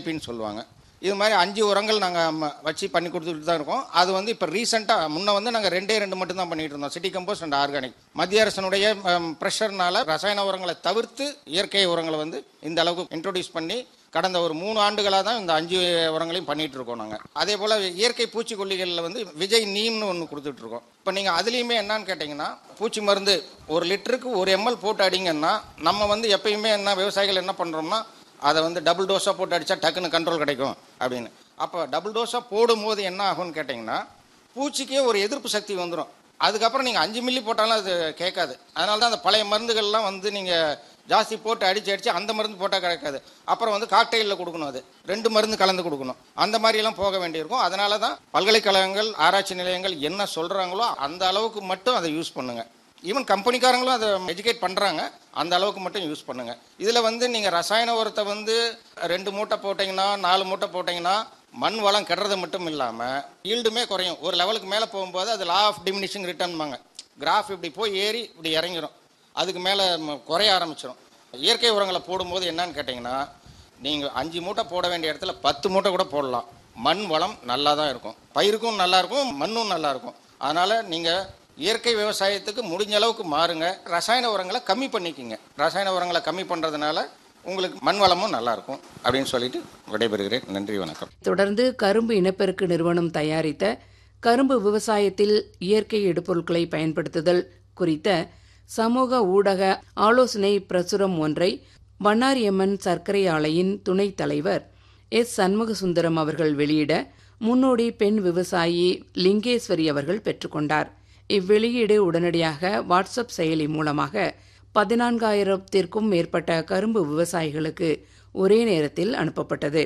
டிஏபின்னு சொல்லுவாங்க இது மாதிரி அஞ்சு உரங்கள் நாங்கள் வச்சு பண்ணி கொடுத்துட்டு தான் இருக்கோம் அது வந்து இப்போ ரீசெண்டாக முன்ன வந்து நாங்கள் ரெண்டே ரெண்டு மட்டும் தான் பண்ணிட்டு இருந்தோம் சிட்டி கம்போஸ்ட் அண்ட் ஆர்கானிக் மத்திய அரசனுடைய ப்ரெஷர்னால ரசாயன உரங்களை தவிர்த்து இயற்கை உரங்களை வந்து இந்த அளவுக்கு இன்ட்ரோடியூஸ் பண்ணி கடந்த ஒரு மூணு ஆண்டுகளாக தான் இந்த அஞ்சு உரங்களையும் பண்ணிட்டு இருக்கோம் நாங்கள் அதே போல் இயற்கை பூச்சிக்கொல்லிகளில் வந்து விஜய் நீம்னு ஒன்று கொடுத்துட்டு இருக்கோம் இப்போ நீங்கள் அதுலேயுமே என்னன்னு கேட்டிங்கன்னா பூச்சி மருந்து ஒரு லிட்டருக்கு ஒரு எம்எல் போட்டு அடிங்கன்னா நம்ம வந்து எப்பயுமே என்ன விவசாயிகள் என்ன பண்ணுறோம்னா அதை வந்து டபுள் டோஸாக போட்டு அடித்தா டக்குன்னு கண்ட்ரோல் கிடைக்கும் அப்படின்னு அப்போ டபுள் டோஸாக போடும்போது என்ன ஆகும்னு கேட்டிங்கன்னா பூச்சிக்கே ஒரு எதிர்ப்பு சக்தி வந்துடும் அதுக்கப்புறம் நீங்கள் அஞ்சு மில்லி போட்டாலும் அது கேட்காது அதனால தான் அந்த பழைய மருந்துகள்லாம் வந்து நீங்கள் ஜாஸ்தி போட்டு அடித்து அடித்து அந்த மருந்து போட்டால் கிடைக்காது அப்புறம் வந்து காக்டெயிலில் கொடுக்கணும் அது ரெண்டு மருந்து கலந்து கொடுக்கணும் அந்த மாதிரியெல்லாம் போக வேண்டியிருக்கும் அதனால தான் பல்கலைக்கழகங்கள் ஆராய்ச்சி நிலையங்கள் என்ன சொல்கிறாங்களோ அந்த அளவுக்கு மட்டும் அதை யூஸ் பண்ணுங்கள் ஈவன் கம்பெனிக்காரங்களும் அதை எஜுகேட் பண்ணுறாங்க அந்த அளவுக்கு மட்டும் யூஸ் பண்ணுங்க இதில் வந்து நீங்கள் ரசாயன உரத்தை வந்து ரெண்டு மூட்டை போட்டிங்கன்னா நாலு மூட்டை போட்டிங்கன்னா மண் வளம் கெடுறது மட்டும் இல்லாமல் ஈல்டுமே குறையும் ஒரு லெவலுக்கு மேலே போகும்போது அது லா ஆஃப் டிமினிஷிங் ரிட்டர்ன்பாங்க கிராஃப் இப்படி போய் ஏறி இப்படி இறங்கிரும் அதுக்கு மேலே குறைய ஆரம்பிச்சிடும் இயற்கை உரங்களை போடும்போது என்னன்னு கேட்டிங்கன்னா நீங்கள் அஞ்சு மூட்டை போட வேண்டிய இடத்துல பத்து மூட்டை கூட போடலாம் மண் வளம் நல்லா தான் இருக்கும் பயிருக்கும் நல்லா இருக்கும் மண்ணும் நல்லா இருக்கும் அதனால் நீங்கள் இயற்கை விவசாயத்துக்கு முடிஞ்ச அளவுக்கு மாறுங்க ரசாயன உரங்களை கம்மி பண்ணிக்கிங்க ரசாயன உரங்களை கம்மி பண்ணுறதுனால உங்களுக்கு மண் வளமும் நல்லா இருக்கும் அப்படின்னு சொல்லிட்டு விடைபெறுகிறேன் நன்றி வணக்கம் தொடர்ந்து கரும்பு இனப்பெருக்கு நிறுவனம் தயாரித்த கரும்பு விவசாயத்தில் இயற்கை இடுபொருட்களை பயன்படுத்துதல் குறித்த சமூக ஊடக ஆலோசனை பிரசுரம் ஒன்றை வண்ணாரியம்மன் சர்க்கரை ஆலையின் துணைத் தலைவர் எஸ் சண்முகசுந்தரம் அவர்கள் வெளியிட முன்னோடி பெண் விவசாயி லிங்கேஸ்வரி அவர்கள் பெற்றுக்கொண்டார் இவ்வெளியீடு உடனடியாக வாட்ஸ்அப் செயலி மூலமாக பதினான்காயிரத்திற்கும் மேற்பட்ட கரும்பு விவசாயிகளுக்கு ஒரே நேரத்தில் அனுப்பப்பட்டது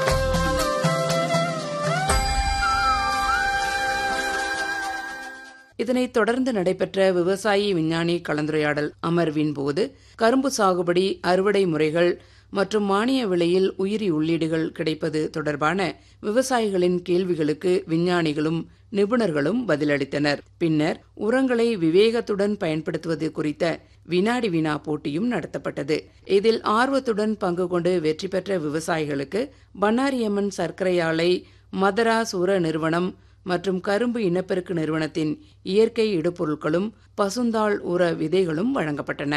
இதனைத் தொடர்ந்து நடைபெற்ற விவசாயி விஞ்ஞானி கலந்துரையாடல் அமர்வின் போது கரும்பு சாகுபடி அறுவடை முறைகள் மற்றும் மானிய விலையில் உயிரி உள்ளீடுகள் கிடைப்பது தொடர்பான விவசாயிகளின் கேள்விகளுக்கு விஞ்ஞானிகளும் நிபுணர்களும் பதிலளித்தனர் பின்னர் உரங்களை விவேகத்துடன் பயன்படுத்துவது குறித்த வினாடி வினா போட்டியும் நடத்தப்பட்டது இதில் ஆர்வத்துடன் பங்கு கொண்டு வெற்றி பெற்ற விவசாயிகளுக்கு பன்னாரியம்மன் சர்க்கரை ஆலை மதராஸ் உர நிறுவனம் மற்றும் கரும்பு இனப்பெருக்கு நிறுவனத்தின் இயற்கை இடுபொருட்களும் பசுந்தாள் உர விதைகளும் வழங்கப்பட்டன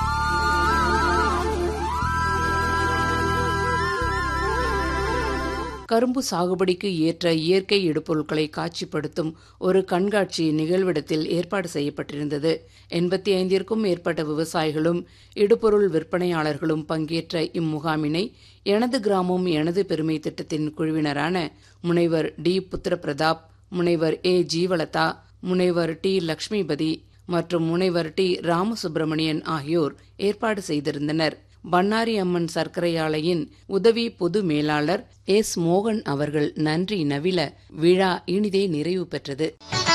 கரும்பு சாகுபடிக்கு ஏற்ற இயற்கை இடுபொருட்களை காட்சிப்படுத்தும் ஒரு கண்காட்சி நிகழ்விடத்தில் ஏற்பாடு செய்யப்பட்டிருந்தது எண்பத்தி ஐந்திற்கும் மேற்பட்ட விவசாயிகளும் இடுபொருள் விற்பனையாளர்களும் பங்கேற்ற இம்முகாமினை எனது கிராமம் எனது பெருமை திட்டத்தின் குழுவினரான முனைவர் டி புத்திரபிரதாப் முனைவர் ஏ ஜீவலதா முனைவர் டி லக்ஷ்மிபதி மற்றும் முனைவர் டி ராமசுப்பிரமணியன் ஆகியோர் ஏற்பாடு செய்திருந்தனர் பன்னாரி அம்மன் சர்க்கரை ஆலையின் உதவி பொது மேலாளர் எஸ் மோகன் அவர்கள் நன்றி நவில விழா இனிதே நிறைவு பெற்றது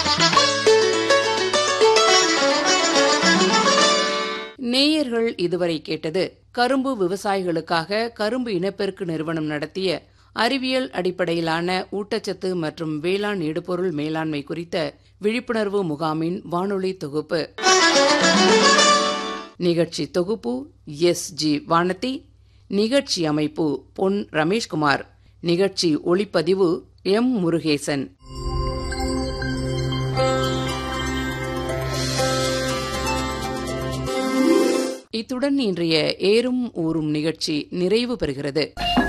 நேயர்கள் இதுவரை கேட்டது கரும்பு விவசாயிகளுக்காக கரும்பு இனப்பெருக்கு நிறுவனம் நடத்திய அறிவியல் அடிப்படையிலான ஊட்டச்சத்து மற்றும் வேளாண் இடுபொருள் மேலாண்மை குறித்த விழிப்புணர்வு முகாமின் வானொலி தொகுப்பு நிகழ்ச்சி தொகுப்பு எஸ் ஜி வானதி நிகழ்ச்சி அமைப்பு பொன் ரமேஷ்குமார் நிகழ்ச்சி ஒளிப்பதிவு எம் முருகேசன் இத்துடன் இன்றைய ஏறும் ஊறும் நிகழ்ச்சி நிறைவு பெறுகிறது